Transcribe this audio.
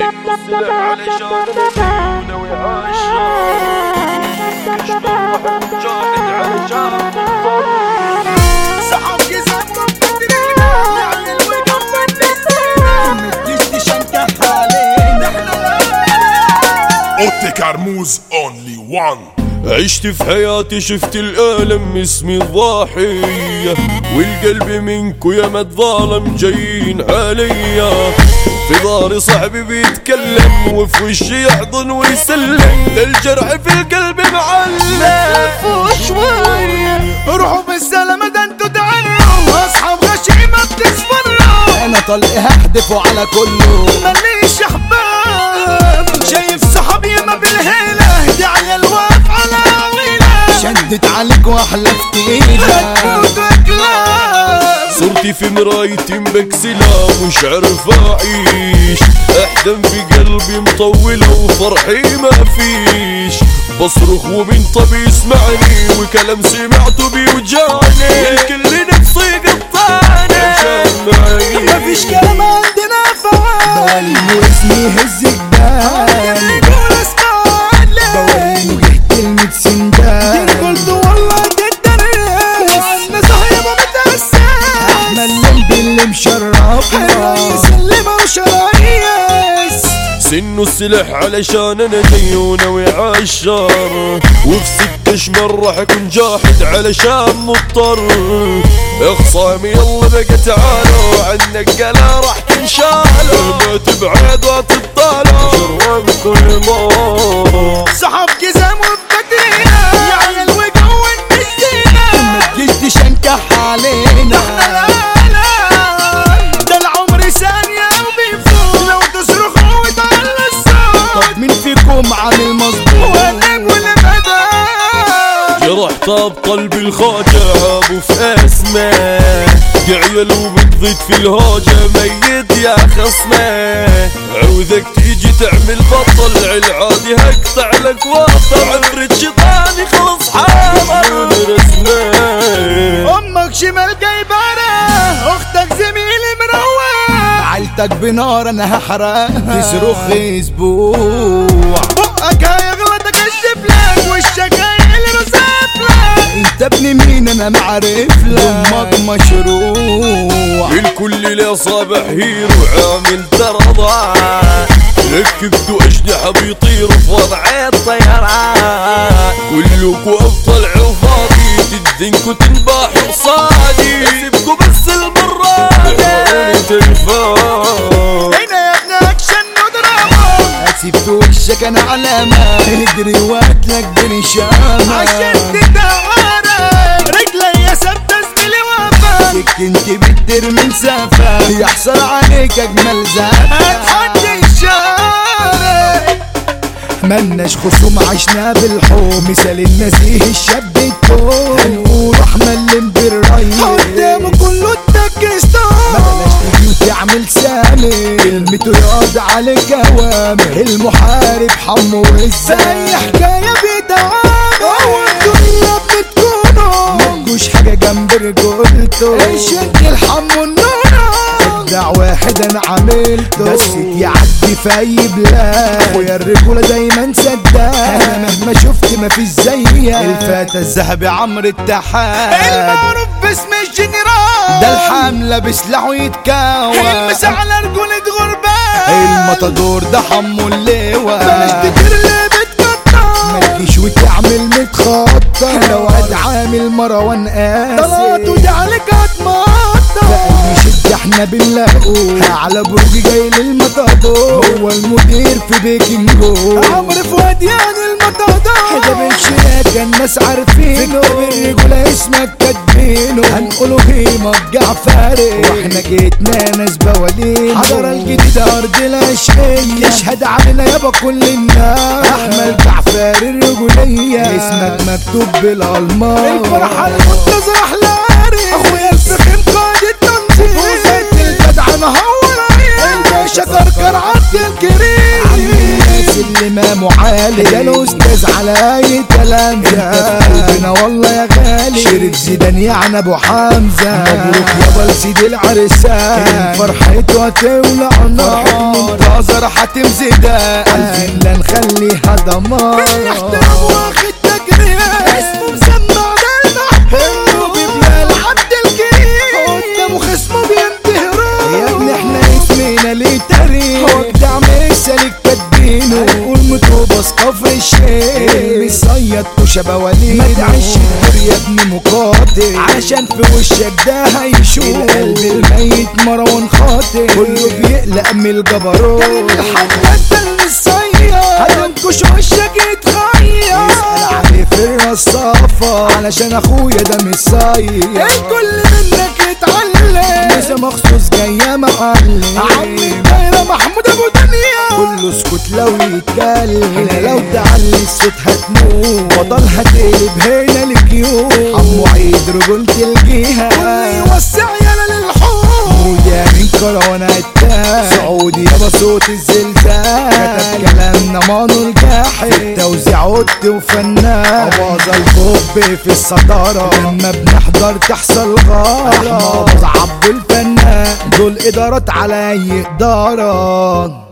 سن السلاح علشان ناوي عايشان اشبه واحد مجاهد علشان صحاب جزام مبتدئين يعني الوقت مبتدئين مديش تشنكح علينا احنا اوتي كرموز اونلي وان عشت في حياتي شفت الألم اسمي الضاحية والقلب منكو يا ما اتظالم جايين عليا في ظهري صاحبي بيتكلم وفي وشي يحضن ويسلم ده الجرح في القلب معلم لفوا شوية روحوا بالسلامة ده انتوا تعروا اصحاب غشيمة بتصفروا انا طلقي هحدفه على كله ماليش احباب شايف صحابي ما بالهيلة دي عيال واقف على عويلة شدت عليك واحلفت ايدك صورتي في مرايتي مبكسلة مش عارف أعيش أحزن في قلبي مطولة وفرحي ما فيش بصرخ ومن طب يسمعني وكلام سمعته بيوجعني الكل نفسي قطعني عشان معي مفيش كلام عندنا فوال بوالي واسمي هز الجبال بوالي وجه كلمة سندال قلت والله جدا وعنا صاحبة متأسف احنا اللي اللي مشرفنا الرئيس اللي مش رئيس سنه السلاح علشان انا جاي وناوي عالشر وفي سكة شمر راح اكون جاحد علشان مضطر اخصامي يلا بقى تعالوا عنك قلا راح تنشالوا ما تبعد وتطالع جربكم ما صحاب جزام وبدينا يعني الوجه والنسينا ما تجيش تشنكح علينا ده العمر ثانية وبيفوت لو تصرخوا وتعلى الصوت طب مين فيكم عامل مظبوط وانا ولا بدا جرحت بقلبي الخاجة ابو في اسمه عيال وبتضيد في الهوجة ميت يا خصمه عوذك تيجي تعمل بطل العادي هقطع لك واطل عفرة شيطاني خلص حاضر رسمه امك شمال جايبانا اختك زميلي مروق عيلتك بنار انا هحرق تصرخ اسبوع بقك هيغلط اكشف لك وشك هيقلب سافلك انت ابن مين انا معرف لك امك مشروع الكل له صباح هيرو عامل ترضى ركبتوا اجنحة بيطيروا في وضع الطيران كلكوا ابطال عفاضي تدنكوا تنباحوا قصادي سيبكوا بس المرة تلفون هنا يا ابن اكشن ودراما هسيب في وشك انا علامة اجري وقتلك بنشامة عشان تتعارك رجلي ثابتة زميلي وفا سكنتي بترمي مسافة يحصل عليك اجمل زفة هتحدي الشارع ملناش خصوم عشنا بالحب مثال النزيه الشاب التوب هنقول احنا اللي بالرأي قدامه كله التكستان بلاش تيجي وتعمل سامي كلمته يقعد عليك اوامر المحارب حمو ازاي اي حكايه بيتعامل هو الدنيا بتكونوا ملكوش حاجه جنب رجولته الشد الحمو النور ابدع واحد انا عملته بس يعدي في اي بلاد اخويا الرجوله دايما سداد انا مهما شفت مفيش زيها الفتى الذهبي عمرو التحاب المعروف باسم الجنرال ده الحمله بسلاحه يتكون المس على رجولة غربان المطادور ده حمو اللواء بلاش تدير اللي بتقطع مالكيش وتعمل متخطى لو هتعامل مروان قاسي طلاته دي عليك هتمطر بأي شد احنا بنلاقوه على برج جاي للمطادور هو المدير في بيكنجو عمرو فؤاد يعني المطادور حجاب الشياكة الناس عارفينه في كتاب الرجولة اسمك كاتبينه هنقوله هيما جعفري واحنا جيتنا ناس بوالين حضر الجديدة أرض العشقية يشهد علينا يابا كل الناس أحمد جعفر الرجولية اسمك مكتوب بالألماس الفرحة المنتظرة أحلاري أخويا الفخم قائد التنظيم وزيت الجدع نهور الباشا كركر عبد الكريم عمي اللي ما معالي ده الاستاذ على اي كلام ده قلبنا والله يا غالي شريف زيدان يعني ابو حمزه مبروك يابا لسيدي العرسان فرحته هتولع نار فرحة منتظر حاتم زيدان عايزين لا نخليها دمار بالاحترام واخد تجريح اسمه مسمع ده المحبوب بلال عبد الكريم قدامه خصمه بينتهروا يا ابني احنا اسمنا ليه تاريخ هو جدع مثالك كاتبينه هنقول متوبس كفر الشيخ مصيد وشبه وليد ما تعيش الدور يا ابني مقاتل عشان في وشك ده هيشوف القلب الميت مروان خاطر كله بيقلق من الجبروت الحاجات المصيد هتنكش وشك يتغير يسأل عليه في الرصافة علشان اخويا ده مش صاير الكل منك يتعلم لسه مخصوص جاية معلم عمي الدايرة محمود ابو دنيا كله اسكت لو يتكلم هنا لو تعلي الصوت هتموت فضل هتقلب هنا الجيوب عمو عيد رجولة الجهة يوسع يالا للحوم ويا من كروان التاج سعودي يابا صوت الزلزال كتب كلامنا مانو الجاحد في التوزيع عدت وفنان أباظة البوب في الصدارة لما بنحضر تحصل غارة أحمد عبد الفنان دول إدارات على أي إدارة